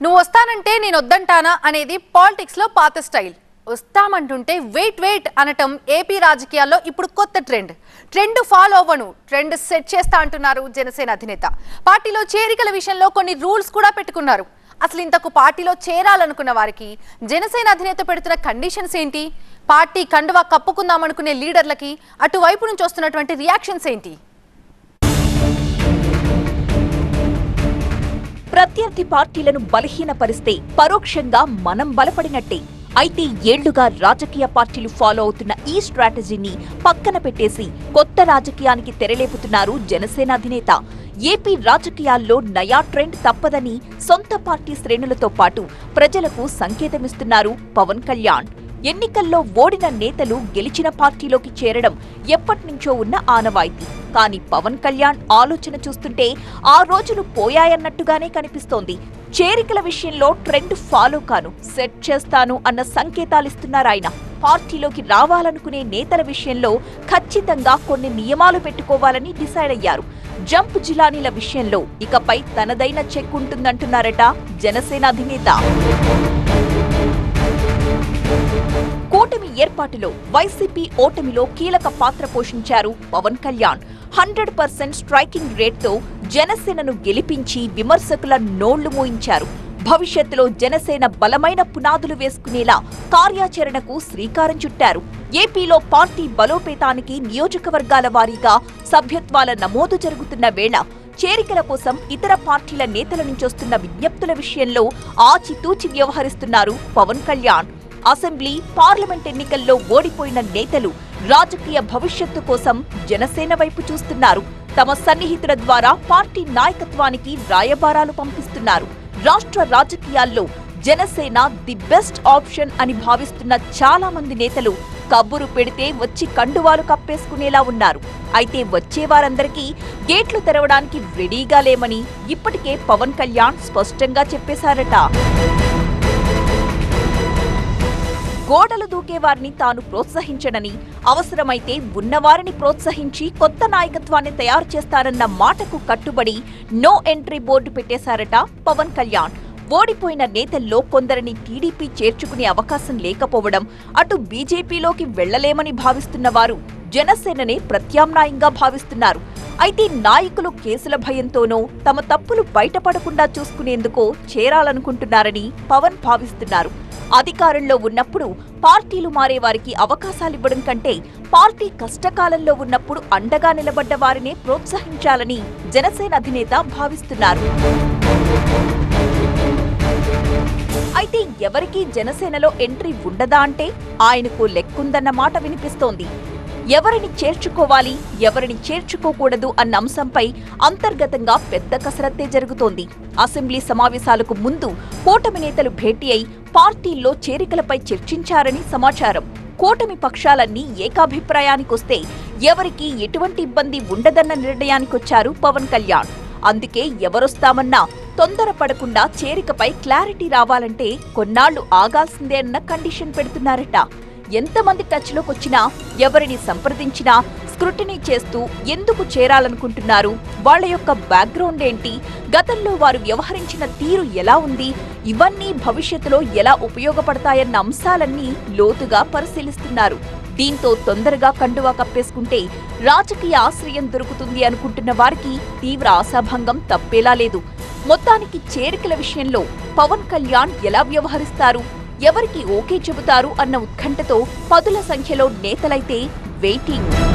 నువ్వు వస్తానంటే నేను వద్దంటానా అనేది పాలిటిక్స్ లో పాత స్టైల్ వస్తామంటుంటే వెయిట్ వెయిట్ అనటం ఏపీ రాజకీయాల్లో ఇప్పుడు కొత్త ట్రెండ్ ట్రెండ్ ఫాలో అవ్వను ట్రెండ్ సెట్ చేస్తా అంటున్నారు జనసేన అధినేత పార్టీలో చేరికల విషయంలో కొన్ని రూల్స్ కూడా పెట్టుకున్నారు అసలు ఇంతకు పార్టీలో చేరాలనుకున్న వారికి జనసేన అధినేత పెడుతున్న కండిషన్స్ ఏంటి పార్టీ కండువా కప్పుకుందామనుకునే లీడర్లకి అటువైపు నుంచి వస్తున్నటువంటి రియాక్షన్స్ ఏంటి ప్రత్యర్థి పార్టీలను బలహీనపరిస్తే పరోక్షంగా మనం బలపడినట్టే అయితే ఏళ్లుగా రాజకీయ పార్టీలు ఫాలో అవుతున్న ఈ స్ట్రాటజీని పక్కన పెట్టేసి కొత్త రాజకీయానికి తెరలేపుతున్నారు జనసేన అధినేత ఏపీ రాజకీయాల్లో నయా ట్రెండ్ తప్పదని సొంత పార్టీ శ్రేణులతో పాటు ప్రజలకు సంకేతమిస్తున్నారు పవన్ కళ్యాణ్ ఎన్నికల్లో ఓడిన నేతలు గెలిచిన పార్టీలోకి చేరడం ఎప్పటినుంచో ఉన్న ఆనవాయితీ కానీ పవన్ కళ్యాణ్ ఆలోచన చూస్తుంటే ఆ రోజులు పోయాయన్నట్టుగానే కనిపిస్తోంది చేరికల విషయంలో ట్రెండ్ ఫాలో కాను సెట్ చేస్తాను అన్న సంకేతాలిస్తున్నారాయన పార్టీలోకి రావాలనుకునే నేతల విషయంలో ఖచ్చితంగా కొన్ని నియమాలు పెట్టుకోవాలని డిసైడ్ అయ్యారు జంప్ జిలానీల విషయంలో ఇకపై తనదైన చెక్ ఉంటుందంటున్నారట జనసేన అధినేత కూటమి ఏర్పాటులో వైసీపీ ఓటమిలో కీలక పాత్ర పోషించారు Pawan Kalyan hundred percent striking రేట్తో జనసేనను గెలిపించి విమర్శకుల నోళ్లు మూయించారు భవిష్యత్తులో జనసేన బలమైన పునాదులు వేసుకునేలా కార్యాచరణకు శ్రీకారం చుట్టారు ఏపీలో పార్టీ బలోపేతానికి నియోజకవర్గాల వారీగా సభ్యత్వాల నమోదు జరుగుతున్న వేళ చేరికల కోసం ఇతర పార్టీల నేతల నుంచొస్తున్న విజ్ఞప్తుల విషయంలో ఆచితూచి వ్యవహరిస్తున్నారు పవన్ కళ్యాణ్ అసెంబ్లీ పార్లమెంట్ ఎన్నికల్లో ఓడిపోయిన నేతలు రాజకీయ భవిష్యత్తు కోసం జనసేన వైపు చూస్తున్నారు తమ సన్నిహితుల ద్వారా పార్టీ నాయకత్వానికి రాయబారాలు పంపిస్తున్నారు రాష్ట్ర రాజకీయాల్లో జనసేన ది బెస్ట్ ఆప్షన్ అని భావిస్తున్న చాలా మంది నేతలు కబురు పెడితే వచ్చి కండువాలు కప్పేసుకునేలా ఉన్నారు అయితే వచ్చే వారందరికీ గేట్లు తెరవడానికి రెడీగా లేమని ఇప్పటికే పవన్ కళ్యాణ్ స్పష్టంగా చెప్పేశారట గోడలు దూకేవారిని తాను ప్రోత్సహించనని అవసరమైతే ఉన్నవారిని ప్రోత్సహించి కొత్త నాయకత్వాన్ని తయారు చేస్తారన్న మాటకు కట్టుబడి నో ఎంట్రీ బోర్డు పెట్టేశారట పవన్ కళ్యాణ్ ఓడిపోయిన నేతల్లో కొందరిని టీడీపీ చేర్చుకునే అవకాశం లేకపోవడం అటు బీజేపీలోకి వెళ్లలేమని భావిస్తున్న వారు జనసేననే ప్రత్యామ్నాయంగా భావిస్తున్నారు అయితే నాయకులు కేసుల భయంతోనో తమ తప్పులు బయటపడకుండా చూసుకునేందుకో చేరాలనుకుంటున్నారని పవన్ భావిస్తున్నారు అధికారంలో ఉన్నప్పుడు పార్టీలు మారే వారికి అవకాశాలివ్వడం కంటే పార్టీ కష్టకాలంలో ఉన్నప్పుడు అండగా నిలబడ్డ వారినే ప్రోత్సహించాలని జనసేన అధినేత భావిస్తున్నారు అయితే ఎవరికీ జనసేనలో ఎంట్రీ ఉండదా అంటే ఆయనకు లెక్కుందన్న మాట వినిపిస్తోంది ఎవరిని చేర్చుకోవాలి ఎవరిని చేర్చుకోకూడదు అన్న అంశంపై అంతర్గతంగా పెద్ద కసరత్తే జరుగుతోంది అసెంబ్లీ సమావేశాలకు ముందు కూటమి నేతలు భేటీ అయి పార్టీల్లో చేరికలపై చర్చించారని సమాచారం కూటమి పక్షాలన్నీ ఏకాభిప్రాయానికొస్తే ఎవరికీ ఎటువంటి ఇబ్బంది ఉండదన్న నిర్ణయానికొచ్చారు పవన్ కళ్యాణ్ అందుకే ఎవరొస్తామన్నా తొందరపడకుండా చేరికపై క్లారిటీ రావాలంటే కొన్నాళ్లు ఆగాల్సిందే అన్న కండిషన్ పెడుతున్నారట ఎంతమంది టచ్లోకి వచ్చినా ఎవరిని సంప్రదించినా స్క్రూటినీ చేస్తూ ఎందుకు చేరాలనుకుంటున్నారు వాళ్ళ యొక్క బ్యాక్గ్రౌండ్ ఏంటి గతంలో వారు వ్యవహరించిన తీరు ఎలా ఉంది ఇవన్నీ భవిష్యత్తులో ఎలా ఉపయోగపడతాయన్న అంశాలన్నీ లోతుగా పరిశీలిస్తున్నారు దీంతో తొందరగా కండువా కప్పేసుకుంటే రాజకీయ ఆశ్రయం దొరుకుతుంది అనుకుంటున్న వారికి తీవ్ర ఆశాభంగం తప్పేలా లేదు మొత్తానికి చేరికల విషయంలో పవన్ కళ్యాణ్ ఎలా వ్యవహరిస్తారు ఎవరికి ఓకే చెబుతారు అన్న ఉత్కంఠతో పదుల సంఖ్యలో నేతలైతే వెయిటింగ్